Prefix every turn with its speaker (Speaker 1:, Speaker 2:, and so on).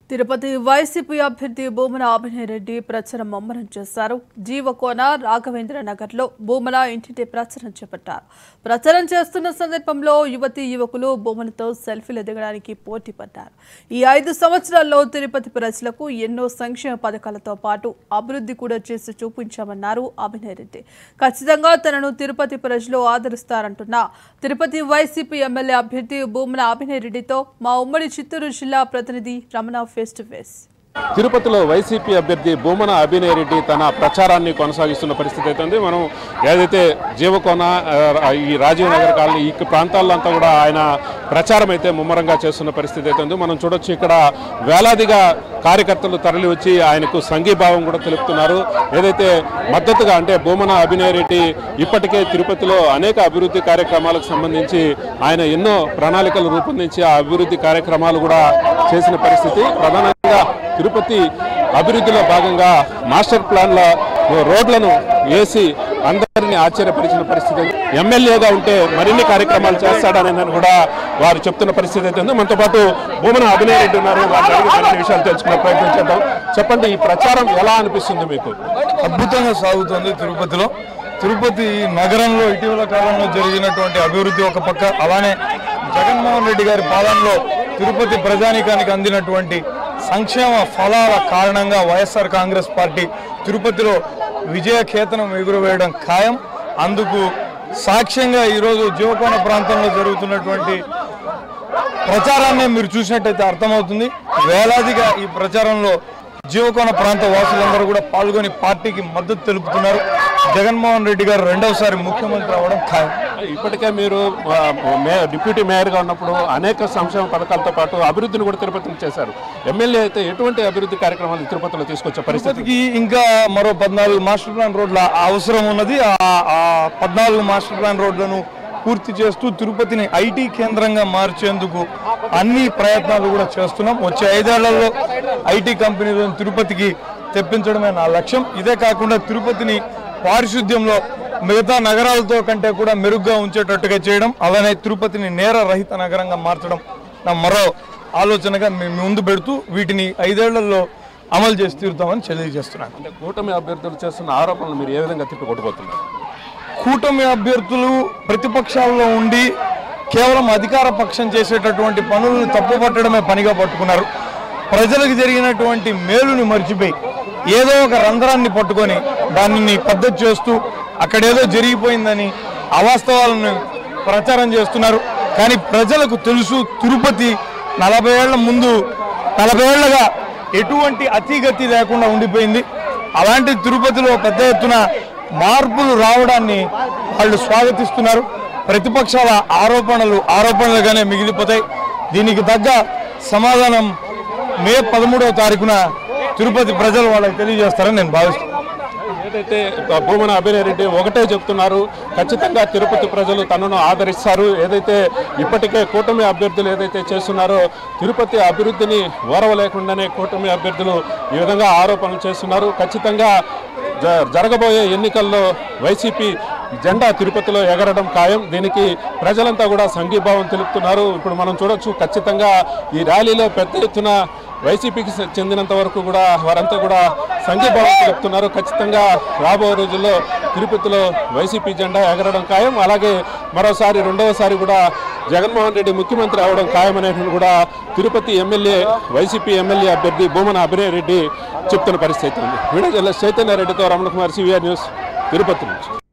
Speaker 1: Tirupati YCP అభ్యర్థి భూమన అభినయ్ రెడ్డి ప్రచారం ముమ్మరం చేశారు జీవకోన రాఘవేంద్ర నగర్ లో భూమన ఇంటింటి ప్రచారం చేపట్టారు ప్రచారం చేస్తున్న సందర్భంలో యువతి యువకులు భూమనతో సెల్ఫీలు దిగడానికి పోటీ పడ్డారు ఈ ఐదు సంవత్సరాల్లో తిరుపతి ప్రజలకు ఎన్నో సంక్షేమ పథకాలతో పాటు అభివృద్ధి కూడా చేసి చూపించామన్నారు అభినయ్ రెడ్డి ఖచ్చితంగా తనను తిరుపతి ప్రజలు ఆదరిస్తారంటున్న తిరుపతి వైసీపీ ఎమ్మెల్యే అభ్యర్థి భూమన అభినయ్ రెడ్డితో మా ఉమ్మడి చిత్తూరు జిల్లా ప్రతినిధి రమణ ఫేస్ టు ఫేస్
Speaker 2: తిరుపతిలో వైసీపీ అభ్యర్థి భూమన అభినయ్ రెడ్డి తన ప్రచారాన్ని కొనసాగిస్తున్న పరిస్థితి అయితే ఉంది మనం ఏదైతే జీవకోన ఆ, ఈ రాజీవ్ నగర్ కాలనీ ఈ ప్రాంతాల్లో అంతా కూడా ఆయన ప్రచారం అయితే ముమ్మరంగా చేస్తున్న పరిస్థితి అయితే ఉంది మనం చూడొచ్చు ఇక్కడ వేలాదిగా కార్యకర్తలు తరలి వచ్చి ఆయనకు సంఘీభావం కూడా తెలుపుతున్నారు ఏదైతే మద్దతుగా అంటే భూమన అభినయ్ రెడ్డి ఇప్పటికే తిరుపతిలో అనేక అభివృద్ధి కార్యక్రమాలకు సంబంధించి ఆయన ఎన్నో ప్రణాళికలు రూపొందించి ఆ అభివృద్ధి కార్యక్రమాలు కూడా చేసిన పరిస్థితి ప్రధానంగా తిరుపతి అభివృద్ధిలో భాగంగా మాస్టర్ ప్లాన్ల రోడ్లను వేసి అందరినీ ఆశ్చర్యపరిచిన పరిస్థితి ఉంది. ఎమ్మెల్యేగా ఉంటే మరిన్ని కార్యక్రమాలు చేస్తాడని కూడా వారు చెప్తున్న పరిస్థితి అయితే ఉంది మనతో పాటు భూమన అభినయ్ రెడ్డి ఉన్నారు వారిని అడిగి మరిన్ని విషయాలు తెలుసుకునే ప్రయత్నం చేద్దాం చెప్పండి ఈ ప్రచారం ఎలా అనిపిస్తుంది మీకు
Speaker 3: అద్భుతంగా సాగుతుంది తిరుపతిలో తిరుపతి నగరంలో ఇటీవల కాలంలో జరిగినటువంటి అభివృద్ధి ఒక పక్క అలానే జగన్మోహన్ రెడ్డి గారి పాలనలో తిరుపతి ప్రజానీకానికి అందినటువంటి సంక్షేమ ఫలాల కారణంగా వైఎస్ఆర్ కాంగ్రెస్ పార్టీ తిరుపతిలో విజయ కేతనం ఎగురవేయడం ఖాయం అందుకు సాక్ష్యంగా ఈరోజు జీవకోన ప్రాంతంలో జరుగుతున్నటువంటి ప్రచారాన్ని మీరు చూసినట్టయితే అర్థమవుతుంది వేలాదిగా ఈ ప్రచారంలో జీవకోన ప్రాంత వాసులందరూ కూడా పాల్గొని పార్టీకి మద్దతు తెలుపుతున్నారు జగన్మోహన్ రెడ్డి గారు రెండవసారి ముఖ్యమంత్రి అవడం ఖాయం
Speaker 2: ఇప్పటికే మీరు ఆ, మే- డిప్యూటీ మేయర్గా ఉన్నప్పుడు అనేక సంక్షేమ పథకాలతో పాటు అభివృద్ధిని కూడా తిరుపతిలో చేశారు ఎమ్మెల్యే అయితే ఎటువంటి అభివృద్ధి కార్యక్రమాలు తిరుపతిలో తీసుకొచ్చే పరిస్థితి
Speaker 3: తిరుపతికి ఇంకా మరో పద్నాలుగు మాస్టర్ ప్లాన్ రోడ్ల అవసరం ఉన్నది ఆ- ఆ పద్నాలుగు మాస్టర్ ప్లాన్ రోడ్లను పూర్తి చేస్తూ తిరుపతిని ఐటీ కేంద్రంగా మార్చేందుకు అన్ని ప్రయత్నాలు కూడా చేస్తున్నాం వచ్చే ఐదేళ్లలో ఐటీ కంపెనీలను తిరుపతికి తెప్పించడమే నా లక్ష్యం ఇదే కాకుండా తిరుపతిని పారిశుద్ధ్యంలో మిగతా నగరాలతో కంటే కూడా మెరుగ్గా ఉంచేటట్టుగా చేయడం అలానే తిరుపతిని నేర రహిత నగరంగా మార్చడం నా మరో ఆలోచనగా మేము ముందు పెడుతూ వీటిని ఐదేళ్లలో అమలు చేసి తీరుతామని తెలియజేస్తున్నాను
Speaker 2: అంటే కూటమి అభ్యర్థులు చేస్తున్న ఆరోపణలు మీరు ఏ విధంగా తిప్పికొట్టబోతున్నారు
Speaker 3: కూటమి అభ్యర్థులు ప్రతిపక్షాల్లో ఉండి కేవలం అధికార పక్షం చేసేటటువంటి పనులను తప్పుపట్టడమే పనిగా పట్టుకున్నారు ప్రజలకు జరిగినటువంటి మేలుని మర్చిపోయి ఏదో ఒక రంధ్రాన్ని పట్టుకొని దానిని పద్ధతి చేస్తూ అక్కడేదో జరిగిపోయిందని అవాస్తవాలను ప్రచారం చేస్తున్నారు కానీ ప్రజలకు తెలుసు తిరుపతి నలభై ఏళ్ల ముందు నలభై ఏళ్లగా ఎటువంటి అతిగతి లేకుండా ఉండిపోయింది అలాంటి తిరుపతిలో పెద్ద ఎత్తున మార్పులు రావడాన్ని వాళ్ళు స్వాగతిస్తున్నారు ప్రతిపక్షాల ఆరోపణలు ఆరోపణలుగానే మిగిలిపోతాయి దీనికి తగ్గ సమాధానం మే పదమూడవ తారీఖున తిరుపతి ప్రజలు వాళ్ళకి తెలియజేస్తారని నేను భావిస్తున్నాను
Speaker 2: ఏదైతే భూమన అభినయ్ రెడ్డి ఒకటే చెప్తున్నారు ఖచ్చితంగా తిరుపతి ప్రజలు తనను ఆదరిస్తారు ఏదైతే ఇప్పటికే కూటమి అభ్యర్థులు ఏదైతే చేస్తున్నారో తిరుపతి అభివృద్ధిని ఓరవలేకుండానే కూటమి అభ్యర్థులు ఈ విధంగా ఆరోపణలు చేస్తున్నారు ఖచ్చితంగా జ- జరగబోయే ఎన్నికల్లో వైసీపీ జెండా తిరుపతిలో ఎగరడం ఖాయం దీనికి ప్రజలంతా కూడా సంఘీభావం తెలుపుతున్నారు ఇప్పుడు మనం చూడొచ్చు ఖచ్చితంగా ఈ ర్యాలీలో పెద్ద ఎత్తున వైసీపీకి చె- చెందినంత వరకు కూడా వారంతా కూడా సంఘీభావం తెలుపుతున్నారు ఖచ్చితంగా రాబో రోజుల్లో తిరుపతిలో వైసీపీ జెండా ఎగరడం ఖాయం అలాగే మరోసారి రెండవసారి కూడా జగన్మోహన్ రెడ్డి ముఖ్యమంత్రి అవడం ఖాయమనేది కూడా తిరుపతి ఎమ్మెల్యే వైసీపీ ఎమ్మెల్యే అభ్యర్థి భూమన అభినయ్ రెడ్డి చెప్తున్న పరిస్థితి ఉంది వీడియో జర్నలిస్ట్ చైతన్య రెడ్డితో రమణ కుమార్ సివిఆర్ న్యూస్ తిరుపతి నుంచి